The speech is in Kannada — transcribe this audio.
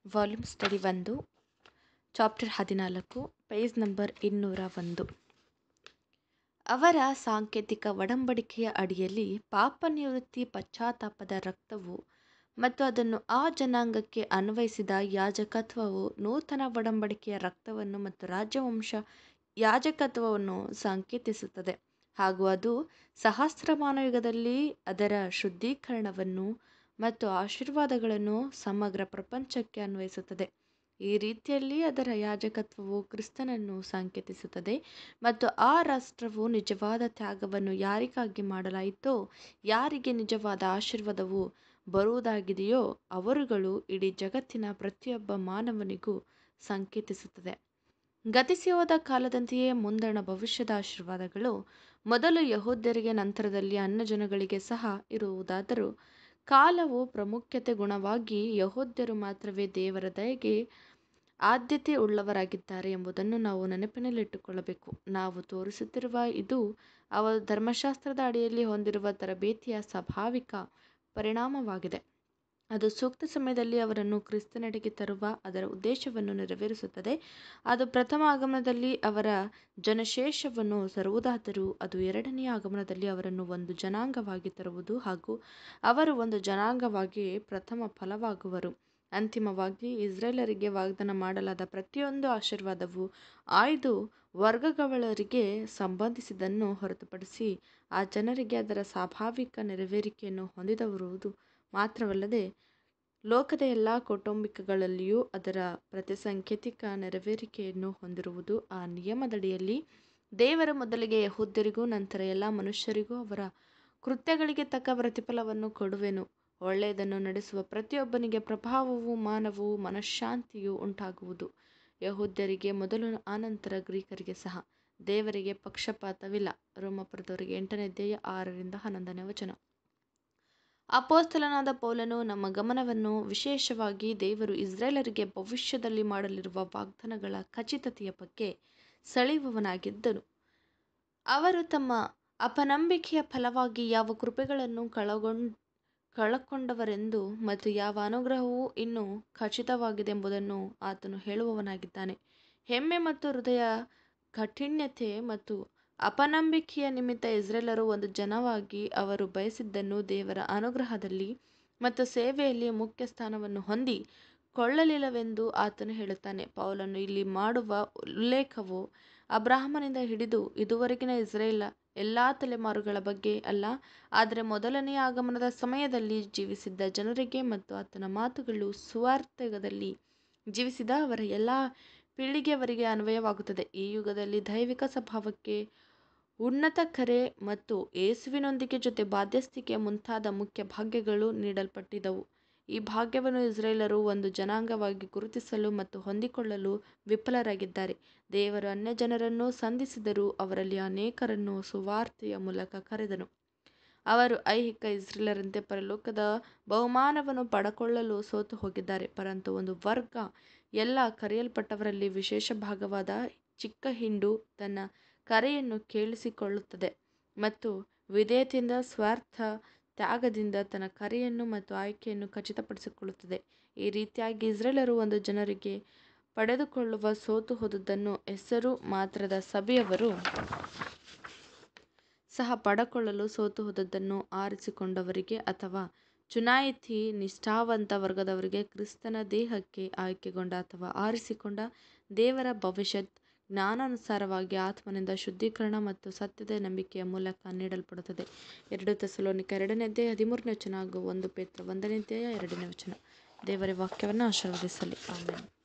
ವಾಲ್ಯೂಮ್ ಸ್ಟಡಿ ಒಂದು ಚಾಪ್ಟರ್ ಹದಿನಾಲ್ಕು ಪೇಜ್ ನಂಬರ್ ಇನ್ನೂರ ಒಂದು ಅವರ ಸಾಂಕೇತಿಕ ಒಡಂಬಡಿಕೆಯ ಅಡಿಯಲ್ಲಿ ಪಾಪ ನಿವೃತ್ತಿ ಪಶ್ಚಾತ್ತಾಪದ ರಕ್ತವು ಮತ್ತು ಅದನ್ನು ಆ ಜನಾಂಗಕ್ಕೆ ಅನ್ವಯಿಸಿದ ಯಾಜಕತ್ವವು ನೂತನ ಒಡಂಬಡಿಕೆಯ ರಕ್ತವನ್ನು ಮತ್ತು ರಾಜವಂಶ ಯಾಜಕತ್ವವನ್ನು ಸಂಕೇತಿಸುತ್ತದೆ ಹಾಗೂ ಅದು ಸಹಸ್ರಮಾನ ಯುಗದಲ್ಲಿ ಅದರ ಶುದ್ಧೀಕರಣವನ್ನು ಮತ್ತು ಆಶೀರ್ವಾದಗಳನ್ನು ಸಮಗ್ರ ಪ್ರಪಂಚಕ್ಕೆ ಅನ್ವಯಿಸುತ್ತದೆ ಈ ರೀತಿಯಲ್ಲಿ ಅದರ ಯಾಜಕತ್ವವು ಕ್ರಿಸ್ತನನ್ನು ಸಂಕೇತಿಸುತ್ತದೆ ಮತ್ತು ಆ ರಾಷ್ಟ್ರವು ನಿಜವಾದ ತ್ಯಾಗವನ್ನು ಯಾರಿಗಾಗಿ ಮಾಡಲಾಯಿತೋ ಯಾರಿಗೆ ನಿಜವಾದ ಆಶೀರ್ವಾದವು ಬರುವುದಾಗಿದೆಯೋ ಅವರುಗಳು ಇಡೀ ಜಗತ್ತಿನ ಪ್ರತಿಯೊಬ್ಬ ಮಾನವನಿಗೂ ಸಂಕೇತಿಸುತ್ತದೆ ಗತಿಸಿ ಹೋದ ಕಾಲದಂತೆಯೇ ಮುಂದಣ ಭವಿಷ್ಯದ ಆಶೀರ್ವಾದಗಳು ಮೊದಲು ಯಹೂದ್ಯರಿಗೆ ನಂತರದಲ್ಲಿ ಅನ್ಯಜನಗಳಿಗೆ ಸಹ ಇರುವುದಾದರೂ ಕಾಲವು ಪ್ರಾಮುಖ್ಯತೆ ಗುಣವಾಗಿ ಯಹೂದ್ಯರು ಮಾತ್ರವೇ ದೇವರ ದಯೆಗೆ ಆದ್ಯತೆ ಉಳ್ಳವರಾಗಿದ್ದಾರೆ ಎಂಬುದನ್ನು ನಾವು ನೆನಪಿನಲ್ಲಿಟ್ಟುಕೊಳ್ಳಬೇಕು ನಾವು ತೋರಿಸುತ್ತಿರುವ ಇದು ಅವರು ಧರ್ಮಶಾಸ್ತ್ರದ ಅಡಿಯಲ್ಲಿ ಹೊಂದಿರುವ ತರಬೇತಿಯ ಸ್ವಾಭಾವಿಕ ಪರಿಣಾಮವಾಗಿದೆ ಅದು ಸೂಕ್ತ ಸಮಯದಲ್ಲಿ ಅವರನ್ನು ಕ್ರಿಸ್ತನೆಡೆಗೆ ತರುವ ಅದರ ಉದ್ದೇಶವನ್ನು ನೆರವೇರಿಸುತ್ತದೆ ಅದು ಪ್ರಥಮ ಆಗಮನದಲ್ಲಿ ಅವರ ಜನಶೇಷವನ್ನು ತರುವುದಾದರೂ ಅದು ಎರಡನೆಯ ಆಗಮನದಲ್ಲಿ ಅವರನ್ನು ಒಂದು ಜನಾಂಗವಾಗಿ ತರುವುದು ಹಾಗೂ ಅವರು ಒಂದು ಜನಾಂಗವಾಗಿ ಪ್ರಥಮ ಫಲವಾಗುವರು ಅಂತಿಮವಾಗಿ ಇಸ್ರೇಲರಿಗೆ ವಾಗ್ದಾನ ಮಾಡಲಾದ ಪ್ರತಿಯೊಂದು ಆಶೀರ್ವಾದವು ಆಯ್ದು ವರ್ಗಗಳವರಿಗೆ ಸಂಬಂಧಿಸಿದ್ದನ್ನು ಹೊರತುಪಡಿಸಿ ಆ ಜನರಿಗೆ ಅದರ ಸ್ವಾಭಾವಿಕ ನೆರವೇರಿಕೆಯನ್ನು ಹೊಂದಿದರುವುದು ಮಾತ್ರವಲ್ಲದೆ ಲೋಕದ ಎಲ್ಲ ಕೌಟುಂಬಿಕಗಳಲ್ಲಿಯೂ ಅದರ ಪ್ರತಿಸಾಂಕೇತಿಕ ನೆರವೇರಿಕೆಯನ್ನು ಹೊಂದಿರುವುದು ಆ ನಿಯಮದಡಿಯಲ್ಲಿ ದೇವರ ಮೊದಲಿಗೆ ಯಹೂದ್ಯರಿಗೂ ನಂತರ ಎಲ್ಲ ಮನುಷ್ಯರಿಗೂ ಅವರ ಕೃತ್ಯಗಳಿಗೆ ತಕ್ಕ ಪ್ರತಿಫಲವನ್ನು ಕೊಡುವೆನು ಒಳ್ಳೆಯದನ್ನು ನಡೆಸುವ ಪ್ರತಿಯೊಬ್ಬನಿಗೆ ಪ್ರಭಾವವೂ ಮಾನವೂ ಮನಃಶಾಂತಿಯೂ ಉಂಟಾಗುವುದು ಯಹೂದ್ಯರಿಗೆ ಮೊದಲು ಆನಂತರ ಗ್ರೀಕರಿಗೆ ಸಹ ದೇವರಿಗೆ ಪಕ್ಷಪಾತವಿಲ್ಲ ರೋಮಪುರದವರಿಗೆ ಎಂಟನೇ ಅಧ್ಯಾಯ ಆರರಿಂದ ಹನ್ನೊಂದನೇ ವಚನ ಅಪೋಸ್ತಲನಾದ ಪೌಲನು ನಮ್ಮ ಗಮನವನ್ನು ವಿಶೇಷವಾಗಿ ದೇವರು ಇಸ್ರೇಲರಿಗೆ ಭವಿಷ್ಯದಲ್ಲಿ ಮಾಡಲಿರುವ ವಾಗ್ದಾನಗಳ ಖಚಿತತೆಯ ಬಗ್ಗೆ ಸೆಳೆಯುವವನಾಗಿದ್ದನು ಅವರು ತಮ್ಮ ಅಪನಂಬಿಕೆಯ ಫಲವಾಗಿ ಯಾವ ಕೃಪೆಗಳನ್ನು ಕಳಗೊಂಡ್ ಕಳಕೊಂಡವರೆಂದು ಮತ್ತು ಯಾವ ಅನುಗ್ರಹವು ಇನ್ನೂ ಖಚಿತವಾಗಿದೆಂಬುದನ್ನು ಆತನು ಹೇಳುವವನಾಗಿದ್ದಾನೆ ಹೆಮ್ಮೆ ಮತ್ತು ಹೃದಯ ಕಠಿಣ್ಯತೆ ಮತ್ತು ಅಪನಂಬಿಕೆಯ ನಿಮಿತ್ತ ಇಸ್ರೇಲರು ಒಂದು ಜನವಾಗಿ ಅವರು ಬಯಸಿದ್ದನ್ನು ದೇವರ ಅನುಗ್ರಹದಲ್ಲಿ ಮತ್ತು ಸೇವೆಯಲ್ಲಿ ಮುಖ್ಯ ಸ್ಥಾನವನ್ನು ಹೊಂದಿ ಕೊಳ್ಳಲಿಲ್ಲವೆಂದು ಆತನು ಹೇಳುತ್ತಾನೆ ಪೌಲನು ಇಲ್ಲಿ ಮಾಡುವ ಉಲ್ಲೇಖವು ಅಬ್ರಾಹ್ಮನಿಂದ ಹಿಡಿದು ಇದುವರೆಗಿನ ಇಸ್ರೇಲ ಎಲ್ಲ ತಲೆಮಾರುಗಳ ಬಗ್ಗೆ ಅಲ್ಲ ಆದರೆ ಮೊದಲನೆಯ ಆಗಮನದ ಸಮಯದಲ್ಲಿ ಜೀವಿಸಿದ್ದ ಜನರಿಗೆ ಮತ್ತು ಆತನ ಮಾತುಗಳು ಸುವಾರ್ಥಯುಗದಲ್ಲಿ ಜೀವಿಸಿದ ಅವರ ಎಲ್ಲ ಪೀಳಿಗೆಯವರಿಗೆ ಅನ್ವಯವಾಗುತ್ತದೆ ಈ ಯುಗದಲ್ಲಿ ದೈವಿಕ ಸ್ವಭಾವಕ್ಕೆ ಉನ್ನತ ಕರೆ ಮತ್ತು ಯೇಸುವಿನೊಂದಿಗೆ ಜೊತೆ ಬಾಧ್ಯಸ್ಥಿಕೆ ಮುಂತಾದ ಮುಖ್ಯ ಭಾಗ್ಯಗಳು ನೀಡಲ್ಪಟ್ಟಿದ್ದವು ಈ ಭಾಗ್ಯವನ್ನು ಇಸ್ರೇಲರು ಒಂದು ಜನಾಂಗವಾಗಿ ಗುರುತಿಸಲು ಮತ್ತು ಹೊಂದಿಕೊಳ್ಳಲು ವಿಫಲರಾಗಿದ್ದಾರೆ ದೇವರು ಅನ್ಯ ಜನರನ್ನು ಸಂಧಿಸಿದರೂ ಅವರಲ್ಲಿ ಅನೇಕರನ್ನು ಸುವಾರ್ತೆಯ ಮೂಲಕ ಕರೆದನು ಅವರು ಐಹಿಕ ಇಸ್ರೇಲರಂತೆ ಪರಲೋಕದ ಬಹುಮಾನವನ್ನು ಪಡಕೊಳ್ಳಲು ಸೋತು ಹೋಗಿದ್ದಾರೆ ಪರಂತು ಒಂದು ವರ್ಗ ಎಲ್ಲ ಕರೆಯಲ್ಪಟ್ಟವರಲ್ಲಿ ವಿಶೇಷ ಭಾಗವಾದ ಚಿಕ್ಕ ಹಿಂಡು ತನ್ನ ಕರೆಯನ್ನು ಕೇಳಿಸಿಕೊಳ್ಳುತ್ತದೆ ಮತ್ತು ವಿಧೇಯತೆಯಿಂದ ಸ್ವಾರ್ಥ ತ್ಯಾಗದಿಂದ ತನ್ನ ಕರೆಯನ್ನು ಮತ್ತು ಆಯ್ಕೆಯನ್ನು ಖಚಿತಪಡಿಸಿಕೊಳ್ಳುತ್ತದೆ ಈ ರೀತಿಯಾಗಿ ಇಸ್ರೇಲರು ಒಂದು ಜನರಿಗೆ ಪಡೆದುಕೊಳ್ಳುವ ಸೋತು ಹೋದದ್ದನ್ನು ಹೆಸರು ಮಾತ್ರದ ಸಭೆಯವರು ಸಹ ಪಡಕೊಳ್ಳಲು ಸೋತು ಹೋದದ್ದನ್ನು ಆರಿಸಿಕೊಂಡವರಿಗೆ ಅಥವಾ ಚುನಾಯಿತಿ ನಿಷ್ಠಾವಂತ ವರ್ಗದವರಿಗೆ ಕ್ರಿಸ್ತನ ದೇಹಕ್ಕೆ ಆಯ್ಕೆಗೊಂಡ ಅಥವಾ ಆರಿಸಿಕೊಂಡ ದೇವರ ಭವಿಷ್ಯತ್ ಜ್ಞಾನಾನುಸಾರವಾಗಿ ಆತ್ಮನಿಂದ ಶುದ್ಧೀಕರಣ ಮತ್ತು ಸತ್ಯದ ನಂಬಿಕೆಯ ಮೂಲಕ ನೀಡಲ್ಪಡುತ್ತದೆ ಎರಡು ತೆಸಲೋನಿಕ ಎರಡನೇ ಅಧ್ಯಾಯ ಹದಿಮೂರನೇ ವಚನ ಹಾಗೂ ಒಂದು ಪೇತ್ರ ಒಂದನೇ ಅಧ್ಯಾಯ ಎರಡನೇ ವಚನ ದೇವರ ವಾಕ್ಯವನ್ನು ಆಶೀರ್ವದಿಸಲಿ ಆಮೇಲೆ